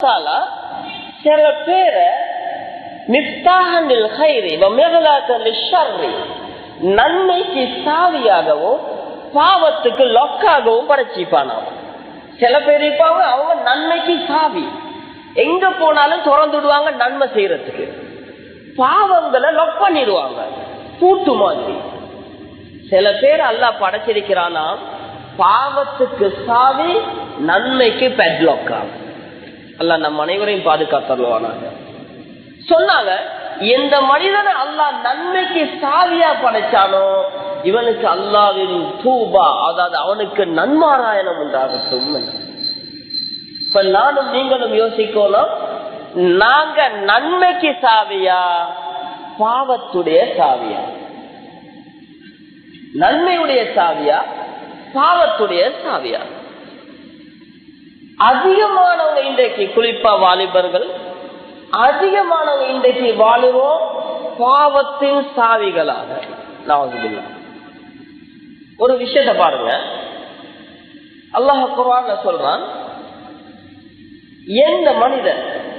தாலா சில பேரை மிப்தாஹனில் ஹைரி வமிகலாத்தல் ஷர்ரி நன்மைக்கு சாவியாகவும் பாவத்துக்கு லொக்காகவும் படைச்சிப்பானாம் சில பேர் இருப்பாங்க அவங்க நன்மைக்கு சாவி எங்க போனாலும் திறந்துடுவாங்க நன்மை செய்யறதுக்கு பாவங்களை லொக் பண்ணிடுவாங்க பூட்டு மாதிரி சில பேர் அல்லாஹ் படைச்சிருக்கிறானா பாவத்துக்கு சாவி நன்மைக்கு பெட்லாக்கா அல்லாஹ் நம் அனைவரையும் பாதுகாத்தருவானாங்க சொன்னாங்க எந்த மனிதனை அல்லாஹ் நன்மைக்கு சாவியா படைச்சானோ இவனுக்கு அல்லாவின் தூபா அதாவது அவனுக்கு நன்மாராயணம் உண்டாகட்டும் இப்ப நானும் நீங்களும் யோசிக்கணும் நாங்க நன்மைக்கு சாவியா பாவத்துடைய சாவியா நன்மையுடைய சாவியா பாவத்துடைய சாவியா அதிகமானவங்க இன்றைக்கு குறிப்பா வாலிபர்கள் அதிகமானவங்க இன்றைக்கு வாழுவோம் பாவத்தின் சாவிகளாக நாவதுல்லா ஒரு விஷயத்த பாருங்க அல்லாஹ் குர்ஆன்ல சொல்றான் எந்த மனிதன்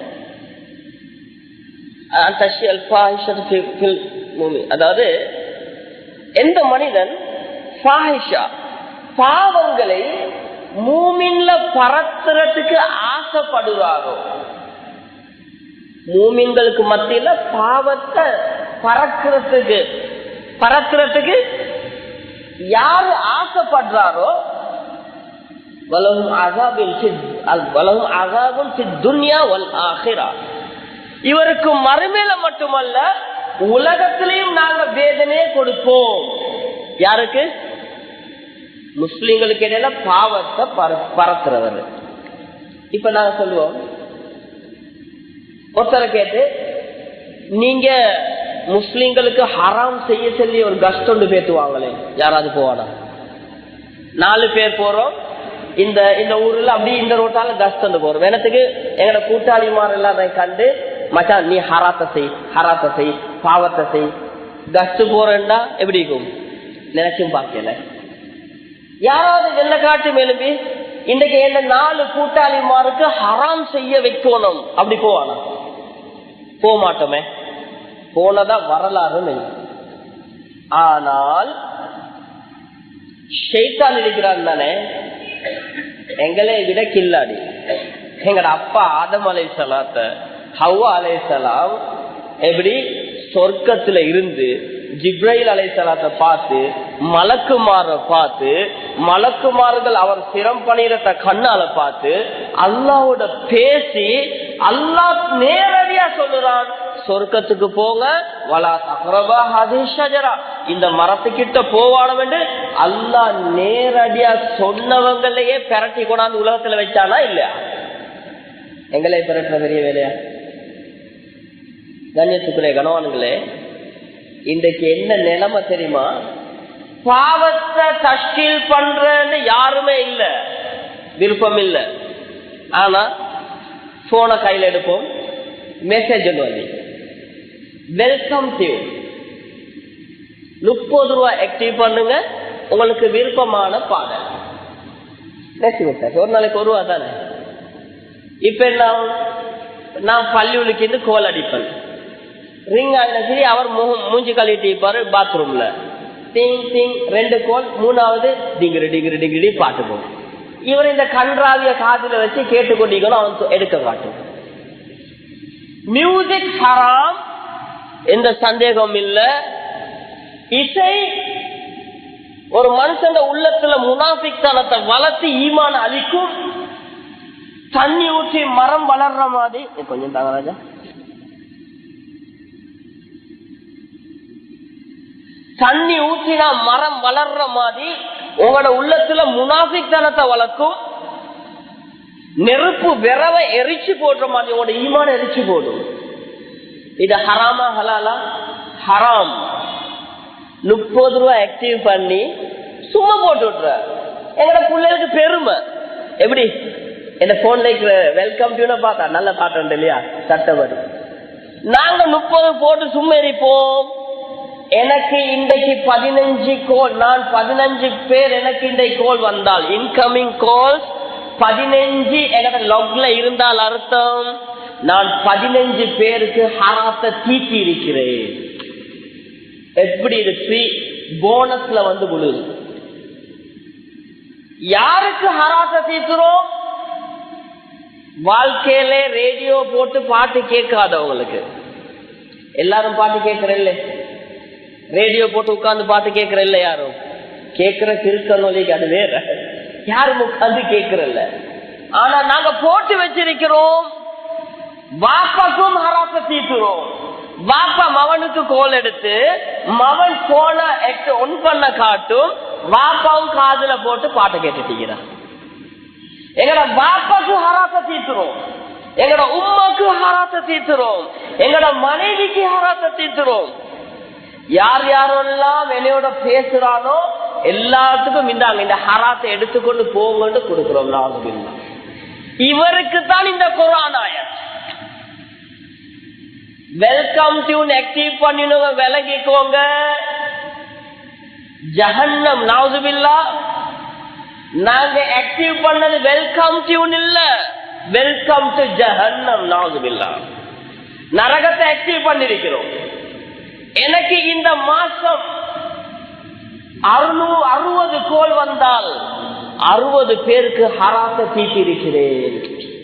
அன் தஷ்யல் ஃபாஹிஷத்து ஃபி- ஃபில் முஃமின். அதாவது எந்த மனிதன் ஃபாஹிஷா பாவங்களை மூமின்ல பரத்துறதுக்கு ஆசைப்படுவாரோ மூமின்களுக்கு மத்தியில பாவத்தை பறக்கிறதுக்கு பறக்கிறதுக்கு யாரு ஆசைப்படுறாரோ வலகும் அசாபின் வலகும் அசாபும் துன்யா வல் ஆஹிரா இவருக்கு மறுமையில மட்டுமல்ல உலகத்திலையும் நாங்க வேதனையே கொடுப்போம் யாருக்கு முஸ்லிம்களுக்கு இடையில பாவத்தை பர- பரத்துறவர் இப்ப நாங்க சொல்லுவோம் ஒருத்தரை கேட்டு நீங்க முஸ்லிம்களுக்கு ஹராம் செய்ய சொல்லி ஒரு கஷ்டம் பேத்துவாங்களே யாராவது போவானா நாலு பேர் போறோம் இந்த இந்த ஊர்ல அப்படியே இந்த ரோட்டால கஷ்டம் போறோம் எனத்துக்கு எங்கட கூட்டாளிமார் எல்லாரையும் கண்டு மச்சான் நீ ஹராத்தை செய் ஹராத்தை செய் பாவத்தை செய் கஷ்டு போறேன்டா எப்படி இருக்கும் நினைச்சும் பார்க்கல யாராவது வெள்ள காட்டு மேலும்பி இன்றைக்கு எந்த நாலு கூட்டாளிமாருக்கு ஹராம் செய்ய வைக்கணும் அப்படி போவானா போக மாட்டோமே போனதா வரலாறு ஆனால் ஷெய்தான் இருக்கிறான் தானே எங்களை விட கில்லாடி எங்கட அப்பா ஆதம் அலை சலாத்த ஹவ்வா அலை சலாம் எப்படி சொர்க்கத்துல இருந்து ஜிப்ரைல் அலை சலாத்தை பார்த்து மலக்குமார பார்த்து மலக்குமார்கள் அவர் சிரம் பணியிடத்த கண்ணால பார்த்து அல்லாவோட பேசி அல்லாஹ் நேரடியா சொல்லுறான் சொர்க்கத்துக்கு போங்க வலா தகரபா ஹதீஷஜரா இந்த மரத்துக்கிட்ட போவானம் என்று அல்லாஹ் நேரடியா சொன்னவங்களையே பெரட்டி கொண்டாந்து உலகத்துல வச்சானா இல்லையா எங்களை பெரட்டுற பெரிய வேலையா கண்ணியத்துக்குரிய கணவான்களே இன்றைக்கு என்ன நிலைமை தெரியுமா பாவத்தை தஷ்கீல் பண்றன்னு யாருமே இல்ல விருப்பம் இல்ல ஆனா போனை கையில எடுப்போம் மெசேஜ் வந்து வெல்கம் டு முப்பது ரூபா ஆக்டிவ் பண்ணுங்க உங்களுக்கு விருப்பமான பாடல் பேசி விட்டாச்சு ஒரு நாளைக்கு ஒரு ரூபா தானே இப்ப என்ன நான் பள்ளியுலுக்கு கோல் அடிப்பேன் ரிங் ஆகின சரி அவர் முகம் மூஞ்சி கழுவிட்டு இருப்பாரு பாத்ரூம்ல டிங் டிங் ரெண்டு கோல் மூணாவது டிங்கிரி டிங்கிரி டிங்கிரி பாட்டு போகும் இவர் இந்த கன்றாவிய காதுல வச்சு கேட்டுக்கொண்டிருக்கணும் அவன் சொ- எடுக்க காட்டும் மியூசிக் ஹராம் எந்த சந்தேகம் இல்ல இசை ஒரு மனுஷன் உள்ளத்துல முனாஃபிக்தனத்தை வளர்த்து ஈமான அழிக்கும் தண்ணி ஊற்றி மரம் வளர்ற மாதிரி ஏ, கொஞ்சம் தாங்க ராஜா தண்ணி ஊற்றினா மரம் வளர்ற மாதிரி உங்களோட உள்ளத்துல முனாஃபிக்தனத்தை வளர்க்கும் நெருப்பு விரவை எரிச்சு போடுற மாதிரி உங்களோட ஈமான எரிச்சு போடும் இது ஹராமா ஹலாலா ஹராம் முப்பது ரூபாய் ஆக்டிவ் பண்ணி சும்மா போட்டு விட்டுற எங்கட பிள்ளைகளுக்கு பெருமை எப்படி என்ன போன்ல இருக்கிற வெல்கம் டியூன பார்த்தா நல்ல பாட்டு இல்லையா சட்டப்படி நாங்க முப்பது போட்டு சும்மா எரிப்போம் எனக்கு இன்றைக்கு பதினஞ்சு கோல் நான் பதினஞ்சு பேர் எனக்கு இன்றைக்கு கோல் வந்தால் இன்கமிங் கால்ஸ் பதினஞ்சு எங்கட லொக்ல இருந்தால் அர்த்தம் நான் பதினஞ்சு பேருக்கு ஹராத்த தீட்டி இருக்கிறேன் எப்படி இது ஃப்ரீ போனஸ்ல வந்து விழுது யாருக்கு ஹராத்த தீத்துறோம் வாழ்க்கையில ரேடியோ போட்டு பாட்டு கேட்காதவங்களுக்கு எல்லாரும் பாட்டு கேட்கறல்ல ரேடியோ போட்டு உட்கார்ந்து பாட்டு கேட்கறல்ல யாரும் கேட்கிற திருக்கநொலிக்கு அது வேற யாரும் உட்கார்ந்து கேட்கறல்ல ஆனா நாங்க போட்டு வச்சிருக்கிறோம் வாப்பாக்கும் ஹராச தீத்துறோம் வாப்பா மவனுக்கு கோல் எடுத்து மவன் போன ஒன் பண்ண காட்டும் வாப்பாவும் காதுல போட்டு பாட்டு கேட்டுட்டீங்கிறான் எங்கட பாப்பாக்கு ஹராச தீத்துறோம் எங்கட உம்மாக்கு ஹராச தீத்துறோம் எங்கட மனைவிக்கு ஹராச தீத்துறோம் யார் யாரெல்லாம் என்னையோட பேசுறானோ எல்லாத்துக்கும் இந்தாங்க இந்த ஹராத்தை எடுத்துக்கொண்டு போங்கன்னு கொடுக்கிறோம் நாகுபில்லா இவருக்கு தான் இந்த குரானாயத் வெல்கம் டியூன் ஆக்டிவ் பண்ணினுங்க விலகிக்கோங்க ஜஹன்னம் நாவுதுபில்லா நாங்க ஆக்டிவ் பண்ணது வெல்கம் டியூன் இல்ல வெல்கம் டு ஜஹன்னம் நாவுதுபில்லா நரகத்தை ஆக்டிவ் பண்ணிருக்கிறோம் எனக்கு இந்த மாசம் அறுநூறு அறுபது கோல் வந்தால் அறுபது பேருக்கு ஹராத்த தீட்டி இருக்கிறேன்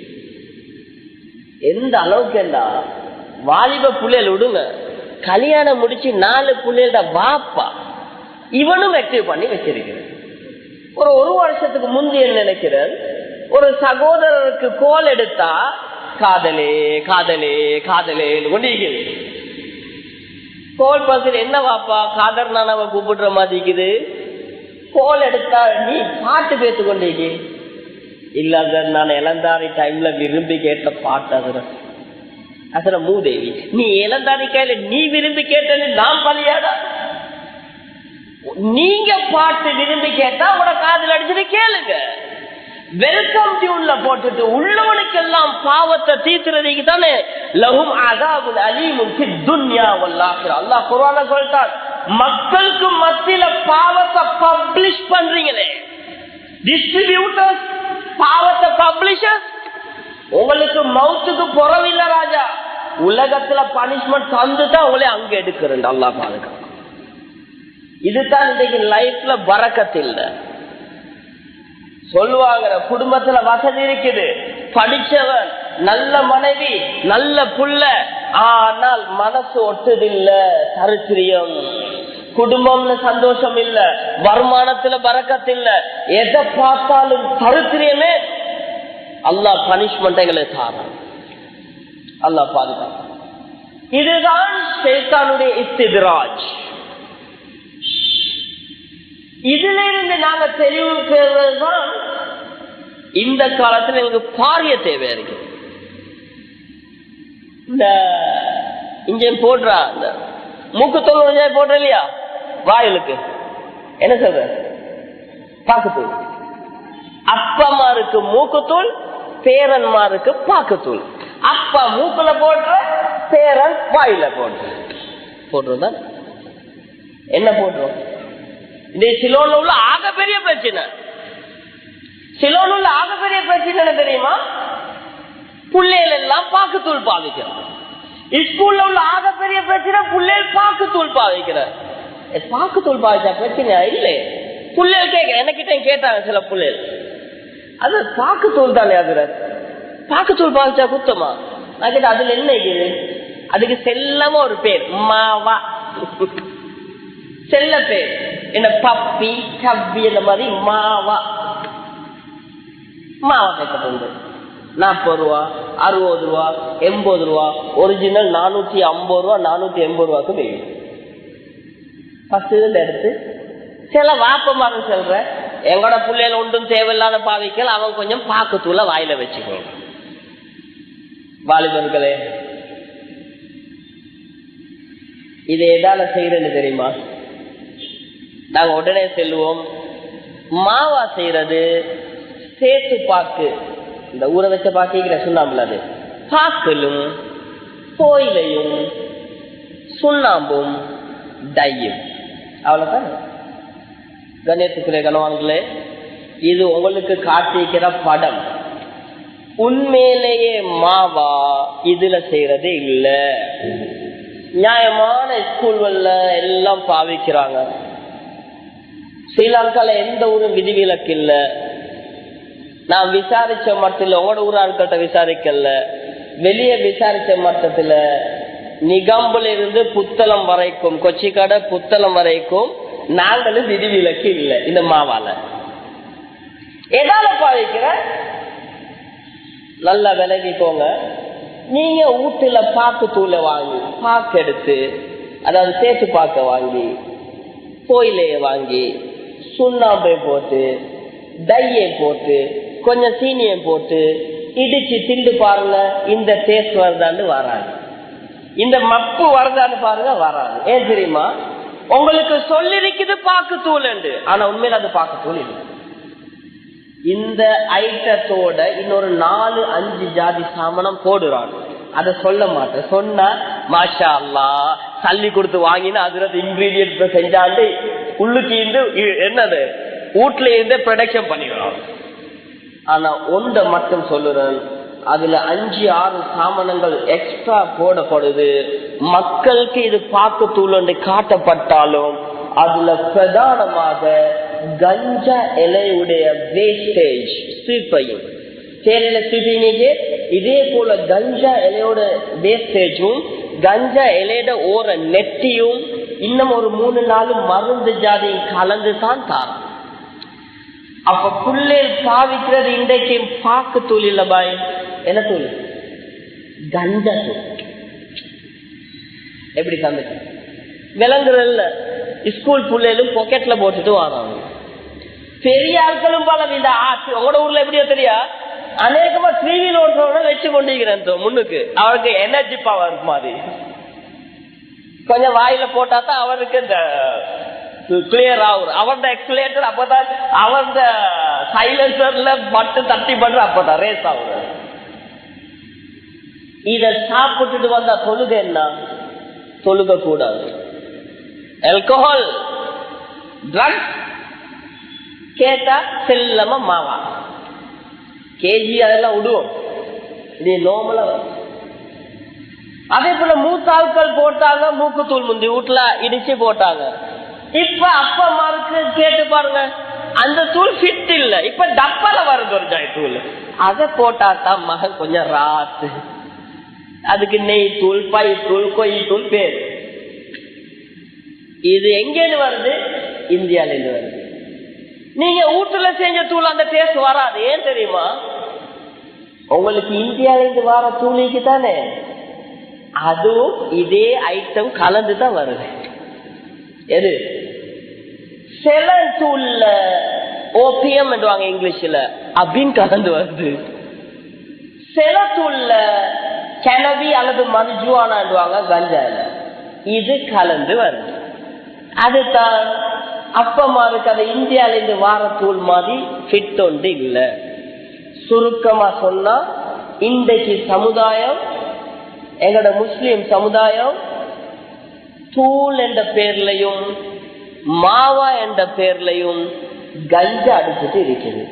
எந்த அளவுக்கு என்றா வாலிப புள்ளைகள் விடுங்க கல்யாணம் முடிச்சு நாலு புள்ளைகள வாப்பா இவனும் ஆக்டிவ் பண்ணி வச்சிருக்கிறேன் ஒரு ஒரு வருஷத்துக்கு முந்தைய நினைக்கிறேன் ஒரு சகோதரருக்கு கோல் எடுத்தா காதலே காதலே காதலே கொண்டிருக்கிறது கோல் பஸ்ல என்ன வாப்பா காதர் நானாவ கூப்பிடுற மாதிரி இருக்குது கோல் எடுத்தா நீ பாட்டு பேத்து கொண்டிருக்க இல்ல சார் நான் இளந்தாரி டைம்ல விரும்பி கேட்ட பாட்டு அதுல அதுல மூதேவி நீ இளந்தாரி கையில நீ விரும்பி கேட்டது நான் பலியாடா நீங்க பாட்டு விரும்பி கேட்டா உட காதல் அடிச்சுட்டு கேளுங்க வெல்கம் டியூன்ல போட்டுட்டு உள்ளவனுக்கு எல்லாம் பாவத்தை தீர்த்துறதுக்கு தானே லகும் அதாபுல் அலீமும் துன்யா வல்லாஹிரா அல்லாஹ் குர்ஆன்ல சொல்லிட்டான் மக்களுக்கு மத்தியில பாவத்தை பப்ளிஷ் பண்றீங்களே டிஸ்ட்ரிபியூட்டர்ஸ் பாவத்தை பப்ளிஷர்ஸ் உங்களுக்கு மவுத்துக்கு புறவில்லை ராஜா உலகத்துல பனிஷ்மெண்ட் தந்து தான் உங்களை அங்க எடுக்கிறேன் அல்லாஹ் பாதுகாப்பு இதுதான் இன்னைக்கு லைஃப்ல பறக்கத்து இல்லை சொல்லுவாங்க குடும்பத்துல வசதி இருக்குது படிச்சவன் நல்ல மனைவி நல்ல புள்ள ஆனால் மனசு ஒட்டுதில்ல தரித்திரியம் குடும்பம்னு சந்தோஷம் இல்ல வருமானத்துல பறக்கத்து இல்ல எதை பார்த்தாலும் தரித்திரியமே அல்லா பனிஷ்மெண்ட் எங்களுக்கு தாரான் அல்லா பாதுகாப்பு இதுதான் சேத்தானுடைய இஸ்திதிராஜ் இதுல இருந்து நாங்க தெளிவு பெறுவதுதான் இந்த காலத்துல எங்களுக்கு பாரிய தேவை இருக்கு இந்த இங்க போடுறா இந்த மூக்குத்தோல் கொஞ்சம் போடுற இல்லையா வாயிலுக்கு என்ன சொல்ற பாக்குத்தூள் அப்பமாருக்கு மூக்குத்தூள் பேரன்மாருக்கு பாக்குத்தூள் அப்பா மூக்குல போடுற பேரன் வாயில போடுற போடுறதா என்ன போடுறோம் இந்த சிலோன்ல உள்ள ஆகப்பெரிய பிரச்சனை சிலோன் உள்ள ஆகப்பெரிய பிரச்சனை என்ன தெரியுமா பிள்ளைகள் எல்லாம் பாக்குத்தூள் பாவிக்கிறார் ஸ்கூல்ல உள்ள ஆகப்பெரிய பிரச்சனை பிள்ளைகள் பாக்குத்தூள் பாவிக்கிறார் பாக்குத்தூள் பாவிச்சா பிரச்சனை இல்லை பிள்ளைகள் கேட்க எனக்கிட்ட கேட்டாங்க சில பிள்ளைகள் அது பாக்குத்தூள் தானே அதுல பாக்குத்தூள் பாவிச்சா குத்தமா நான் கேட்ட அதுல என்ன இருக்குது அதுக்கு செல்லமா ஒரு பேர் மாவா செல்ல பேர் என்ன பப்பி கவ்வி இந்த மாதிரி மாவா மாவா கேட்கறது நாற்பது ரூபா அறுபது ரூபா எண்பது ரூபா ஒரிஜினல் நானூத்தி ஐம்பது ரூபா நானூத்தி எண்பது ரூபாய்க்கு வேணும் ஃபர்ஸ்ட் இதுல எடுத்து சில வாப்பமாக சொல்ற எங்களோட பிள்ளைகள் ஒன்றும் தேவையில்லாத பாவிக்கல் அவன் கொஞ்சம் பாக்குத்தூள வாயில வச்சுக்கணும் வாலிபர்களே இது எதால செய்யறேன்னு தெரியுமா நாங்க உடனே செல்வோம் மாவா செய்யறது சேத்து பாக்கு இந்த ஊற வச்ச பாக்கிக்கிற சுண்ணாம்புல அது பாக்கலும் கோயிலையும் சுண்ணாம்பும் டையும் அவ்வளவுதான் கணேசத்துக்குரிய கணவான்களே இது உங்களுக்கு காட்டிக்கிற படம் உண்மையிலேயே மாவா இதுல செய்யறதே இல்ல நியாயமான ஸ்கூல்கள்ல எல்லாம் பாவிக்கிறாங்க ஸ்ரீலங்கால எந்த ஒரு விதிவிலக்கு இல்ல நான் விசாரிச்ச மட்டத்தில் உங்களோட ஊர் ஆட்கள்கிட்ட விசாரிக்கல வெளியே விசாரிச்ச மட்டத்துல நிகம்புல இருந்து புத்தளம் வரைக்கும் கொச்சிக்கடை புத்தளம் வரைக்கும் நாங்களும் விதிவிலக்கு இல்லை இந்த மாவால எதால பாவிக்கிற நல்லா விலகிக்கோங்க நீங்க வீட்டுல பாக்கு தூளை வாங்கி பாக்கு எடுத்து அதாவது சேத்து பாக்க வாங்கி கோயிலைய வாங்கி சுண்ணாம்பை போட்டு டையை போட்டு கொஞ்சம் சீனியை போட்டு இடிச்சு திண்டு பாருங்க இந்த டேஸ்ட் வருதான்னு வராது இந்த மப்பு வருதான்னு பாருங்க வராது ஏன் தெரியுமா உங்களுக்கு சொல்லிருக்குது பாக்கு தூள் ஆனா உண்மையில அது பாக்கு தூள் இல்லை இந்த ஐட்டத்தோட இன்னொரு நாலு அஞ்சு ஜாதி சாமனம் போடுறான் அத சொல்ல மாட்டேன் சொன்னா மாஷா அல்லா தள்ளி கொடுத்து வாங்கினா அதுல இன்கிரீடியன்ட் செஞ்சாண்டு உள்ளுக்கு இருந்து இ- என்னது வீட்டுல இருந்து ப்ரொடக்ஷன் பண்ணிடுறான் ஆனா ஒன்றை மட்டும் சொல்லுறேன் அதுல அஞ்சு ஆறு சாமனங்கள் எக்ஸ்ட்ரா போடப்படுது மக்களுக்கு இது பார்க்க தூள் காட்டப்பட்டாலும் அதுல பிரதானமாக கஞ்சா இலையுடைய வேஸ்டேஜ் ஸ்வீப்பையும் தேயில ஸ்வீப்பிங்க இதே போல கஞ்சா இலையோட வேஸ்டேஜும் கஞ்சா இலையோட ஓர நெட்டியும் இன்னும் ஒரு மூணு நாலு மருந்து ஜாதியும் கலந்து தான் தாரம் அப்ப புள்ளேல் பாவிக்கிறது இன்றைக்கு பாக்கு தூள் இல்ல பாய் என்ன தூள் கஞ்சா தூள் எப்படி தந்துச்சு விளங்குறல்ல ஸ்கூல் புள்ளையிலும் பாக்கெட்ல போட்டுட்டு வராங்க பெரிய ஆட்களும் பலம் இந்த ஆட்சி உங்களோட ஊர்ல எப்படியோ தெரியா அநேகமா டிவியில் ஓட்டுறவங்க வச்சு கொண்டிருக்கிறேன் தோ முன்னுக்கு அவருக்கு எனர்ஜி பவர் மாதிரி கொஞ்சம் வாயில போட்டா தான் அவருக்கு இந்த கிளியர் ஆகும் அவரோட எக்ஸ்பிளேட்டர் அப்பதான் அவரோட சைலன்சர்ல மட்டும் தட்டி பண்ற அப்பதான் ரேஸ் ஆகுது இத சாப்பிட்டுட்டு வந்தா தொழுக என்ன தொழுக கூடாது ஆல்கஹால் ட்ரக்ஸ் கேட்டா செல்லமா மாவா கேஜி அதெல்லாம் விடுவோம் இது நோமலா அதே போல மூத்த ஆட்கள் போட்டாங்க மூக்குத்தூள் முந்தி வீட்டுல இடிச்சு போட்டாங்க இப்ப அப்பா அம்மாவுக்கு கேட்டு பாருங்க அந்த தூள் ஃபிட் இல்ல இப்ப டப்பால வருது ஒரு ஜாய் தூள் அத போட்டா தான் மகன் கொஞ்சம் ராத்து அதுக்கு நெய் தூள் பை தூள் கொய் தூள் பேர் இது எங்கேருந்து வருது இந்தியால இருந்து வருது நீங்க வீட்டுல செஞ்ச தூள் அந்த டேஸ்ட் வராது ஏன் தெரியுமா உங்களுக்கு இந்தியால இருந்து வர தூளிக்கு தானே அதுவும் இதே ஐட்டம் கலந்து தான் வருது எது சில தூள்ல ஓபியம் என்றுவாங்க இங்கிலீஷ்ல அப்படின்னு கலந்து வருது சில தூள்ல கெனவி அல்லது மதுஜுவானாண்டுவாங்க கஞ்சால இது கலந்து வருது அதுதான் அப்பமாருக்கு அது இந்தியால இருந்து வார தூள் மாதிரி ஃபிட் ஒன்று இல்ல சுருக்கமா சொன்னா இன்றைக்கு சமுதாயம் எங்களோட முஸ்லிம் சமுதாயம் தூள் என்ற பேர்லையும் மாவா என்ற பேர்லையும் கஞ்சா அடிச்சுட்டு இருக்குது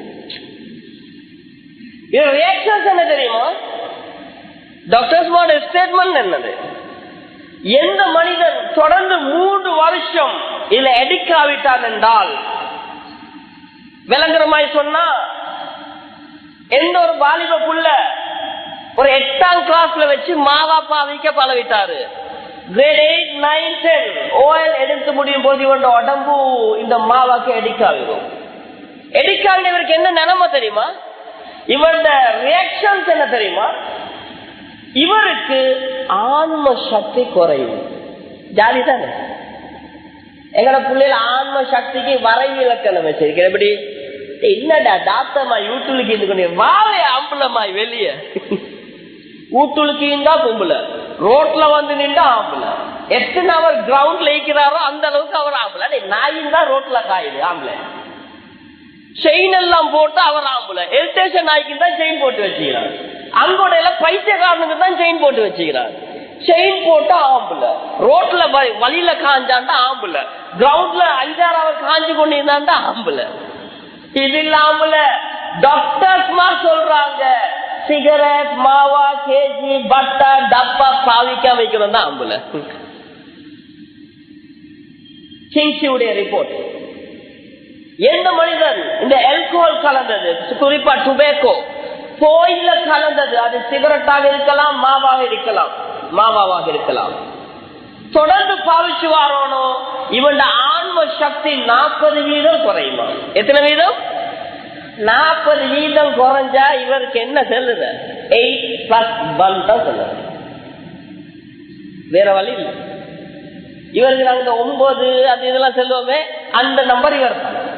இது ரியாக்ஷன்ஸ் என்ன தெரியுமா டாக்டர்ஸ் ஸ்டேட்மெண்ட் என்னது எந்த மனிதன் தொடர்ந்து மூன்று வருஷம் இதுல எடுக்காவிட்டான் என்றால் விளங்குறமாய் சொன்னா எந்த ஒரு வாலிப புள்ள ஒரு எட்டாம் கிளாஸ்ல வச்சு மாவா பாவிக்க பழவிட்டாரு grade eight nine ten O L எடுத்து முடியும் போது இவரோட உடம்பு இந்த மாவாக்கு எடிக்காவிடும் எடிக்காவிட இவருக்கு என்ன நிலைமை தெரியுமா இவரோட ரியாக்ஷன்ஸ் என்ன தெரியுமா இவருக்கு ஆன்ம சக்தி குறையும் ஜாலி தானே எங்கட பிள்ளைல ஆன்ம சக்திக்கு வரைவு இலக்கணம் வச்சிருக்கேன் எப்படி என்னடா டாக்டர்மா யூட்டுலுக்கு இருந்து கொண்டு வாவே ஆம்பளமாய் வெளிய ஊட்டுலுக்கு இருந்தா பொம்புல ரோட்ல வந்து நின்றா ஆம்பளை எத்தனை அவர் கிரவுண்ட்ல இருக்கிறாரோ அந்த அளவுக்கு அவர் ஆம்பளை நாயின் தான் ரோட்ல காயுது ஆம்பளை செயின் எல்லாம் போட்டு அவர் ஆம்பளை எல்டேஷன் நாய்க்கு தான் செயின் போட்டு வச்சுக்கிறார் அங்கோட எல்லாம் பைத்தியக்காரனுக்கு தான் செயின் போட்டு வச்சுக்கிறார் செயின் போட்டா ஆம்புல ரோட்ல வ- வழியில காஞ்சாண்டா ஆம்புல கிரவுண்ட்ல அஞ்சாறு அவர் காஞ்சு கொண்டு இருந்தாண்டா ஆம்புல இது இல்லாமல டாக்டர்ஸ் சொல்றாங்க சிகரெட் மாவா கேஜி பட்டா டப்பா பாவிக்க வைக்கணும் தான் அம்புல கிங்ஸியுடைய ரிப்போர்ட் எந்த மனிதன் இந்த ஆல்கோஹால் கலந்தது குறிப்பா டுபேக்கோ கோயில கலந்தது அது சிகரெட்டாக இருக்கலாம் மாவாக இருக்கலாம் மாவாவாக இருக்கலாம் தொடர்ந்து பாவிச்சு வாரோனோ இவன் ஆன்ம சக்தி நாற்பது வீதம் குறையுமா எத்தனை வீதம் நாற்பது வீதம் குறைஞ்சா இவருக்கு என்ன செல்லுது எயிட் பிளஸ் ஒன் தான் சொல்லுது வேற வழி இல்லை இவருக்கு நாங்க ஒன்பது அது இதெல்லாம் செல்வோமே அந்த நம்பர் இவர் தான்